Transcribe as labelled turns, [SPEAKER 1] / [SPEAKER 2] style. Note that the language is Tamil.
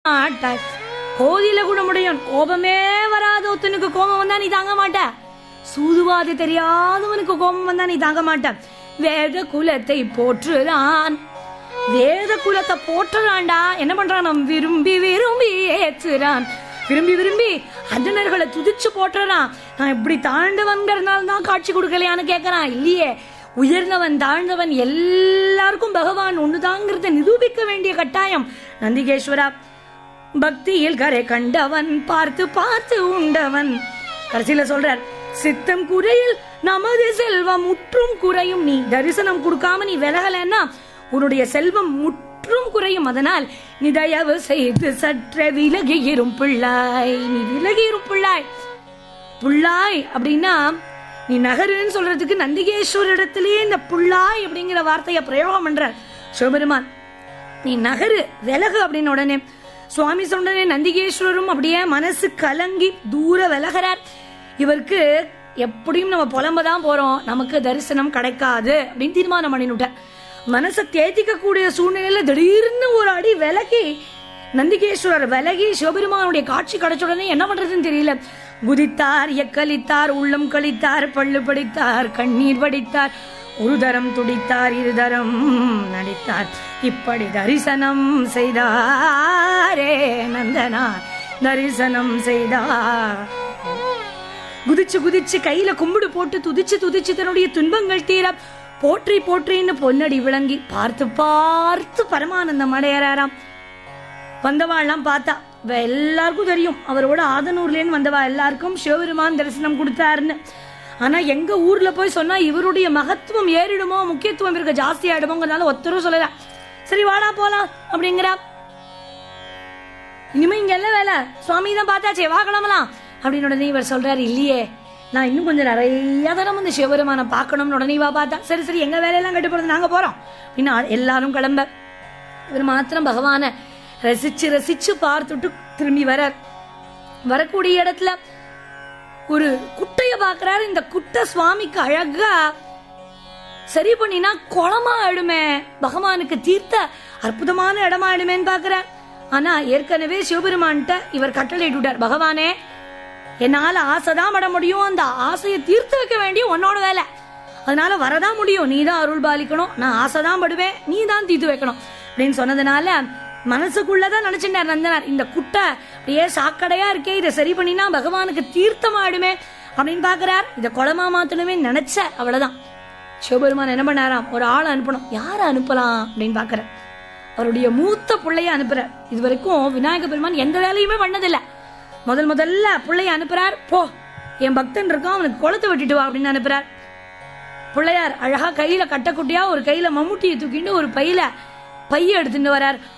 [SPEAKER 1] மாட்டாய் கோதில குணமுடையவன் கோபமே வராத ஒருத்தனுக்கு கோபம் வந்தா நீ தாங்க மாட்ட சூதுவாது தெரியாதவனுக்கு கோபம் வந்தா நீ தாங்க மாட்ட வேத குலத்தை போற்றுறான் வேத குலத்தை போற்றுறான்டா என்ன பண்றான் நம் விரும்பி விரும்பி ஏற்றுறான் விரும்பி விரும்பி அந்தனர்களை துதிச்சு போட்டுறான் நான் இப்படி தாழ்ந்தவன்கிறதுனால தான் காட்சி கொடுக்கலையான்னு கேக்குறான் இல்லையே உயர்ந்தவன் தாழ்ந்தவன் எல்லாருக்கும் பகவான் ஒண்ணுதாங்கிறத நிரூபிக்க வேண்டிய கட்டாயம் நந்திகேஸ்வரா பக்தியில் கரை கண்டவன் பார்த்து பார்த்து உண்டவன் கடைசியில சொல்றார் சித்தம் குறையில் நமது செல்வம் முற்றும் குறையும் நீ தரிசனம் கொடுக்காம நீ விலகலன்னா உன்னுடைய செல்வம் முற்றும் குறையும் அதனால் நீ தயவு செய்து சற்ற விலகி இரும் பிள்ளாய் நீ விலகி இரும் பிள்ளாய் புள்ளாய் அப்படின்னா நீ நகருன்னு சொல்றதுக்கு நந்திகேஸ்வர இடத்திலேயே இந்த புள்ளாய் அப்படிங்கிற வார்த்தையை பிரயோகம் பண்ற சிவபெருமான் நீ நகரு விலகு அப்படின்னு உடனே சுவாமி சொன்னனே நந்திகேஸ்வரரும் அப்படியே மனசு கலங்கி தூர விலகிறார் இவருக்கு எப்படியும் நம்ம புலம்பதான் போறோம் நமக்கு தரிசனம் கிடைக்காது அப்படின்னு தீர்மானம் பண்ணிவிட்டார் மனசை தேத்திக்க கூடிய சூழ்நிலையில திடீர்னு ஒரு அடி விலகி நந்திகேஸ்வரர் விலகி சிவபெருமானுடைய காட்சி கிடைச்ச உடனே என்ன பண்றதுன்னு தெரியல குதித்தார் எக்கலித்தார் உள்ளம் கழித்தார் பள்ளு படித்தார் கண்ணீர் வடித்தார் ஒரு தரம் துடித்தார் இருதரம் நடித்தார் இப்படி தரிசனம் செய்தாரே நந்தனார் தரிசனம் செய்தார் குதிச்சு குதிச்சு கையில கும்பிடு போட்டு துதிச்சு துதிச்சு தன்னுடைய துன்பங்கள் தீர போற்றி போற்றின்னு பொன்னடி விளங்கி பார்த்து பார்த்து பரமானந்தம் அடையறாராம் வந்தவாள்லாம் பார்த்தா இவ எல்லாருக்கும் தெரியும் அவரோட ஆதனூர்லேன்னு வந்தவா எல்லாருக்கும் சிவபெருமான் தரிசனம் கொடுத்தாருன்னு ஆனா எங்க ஊர்ல போய் சொன்னா இவருடைய மகத்துவம் ஏறிடுமோ முக்கியத்துவம் இருக்க ஜாஸ்தி ஆயிடுமோங்கிறதுனால ஒத்தரும் சொல்லல சரி வாடா போலாம் அப்படிங்கிறா இனிமே இங்க என்ன வேலை சுவாமி தான் பார்த்தாச்சே வா கிளம்பலாம் அப்படின்னு உடனே இவர் சொல்றாரு இல்லையே நான் இன்னும் கொஞ்சம் நிறைய தரம் இந்த சிவபெருமானை பார்க்கணும்னு உடனே வா பார்த்தா சரி சரி எங்க வேலையெல்லாம் கட்டு போறது நாங்க போறோம் அப்படின்னு ஆ- எல்லாரும் கிளம்ப இவர் மாத்திரம் பகவானை ரசிச்சு ரசிச்சு பார்த்துட்டு திரும்பி வரார் வரக்கூடிய இடத்துல ஒரு குட்டைய பாக்குறாரு இந்த குட்டை சுவாமிக்கு அழகா சரி பண்ணினா குளமா ஆயிடுமே பகவானுக்கு தீர்த்த அற்புதமான இடமா ஆயிடுமேன்னு பாக்குறார் ஆனா ஏற்கனவே சிவபெருமான்கிட்ட இவர் கட்டளையிட்டுட்டார் பகவானே என்னால ஆசைதான் பட முடியும் அந்த ஆசையை தீர்த்து வைக்க வேண்டிய உன்னோட வேலை அதனால வரதான் முடியும் நீ தான் அருள் பாலிக்கணும் நான் ஆசைதான் படுவேன் நீ தான் தீர்த்து வைக்கணும் அப்படின்னு சொன்னதுனால மனசுக்குள்ளதான் நினைச்சிட்டார் நந்தனார் இந்த குட்டை அப்படியே சாக்கடையா இருக்கே இதை சரி பண்ணினா பகவானுக்கு தீர்த்தமாயிடுமே அப்படின்னு பாக்குறார் இதை குளமா மாத்தணுமே நினைச்ச அவ்வளவுதான் சிவபெருமான் என்ன பண்ணாராம் ஒரு ஆளை அனுப்பணும் யாரை அனுப்பலாம் அப்படின்னு பாக்குற அவருடைய மூத்த பிள்ளைய அனுப்புறார் இது வரைக்கும் விநாயக பெருமான் எந்த வேலையுமே பண்ணதில்ல முதல் முதல்ல பிள்ளைய அனுப்புறார் போ என் பக்தன் இருக்கான் அவனுக்கு குளத்தை வெட்டிட்டு வா அப்படின்னு அனுப்புறார் பிள்ளையார் அழகா கையில கட்டக்குட்டியா ஒரு கையில மம்முட்டியை தூக்கிட்டு ஒரு பையில பைய எடுத்துட்டு வரார்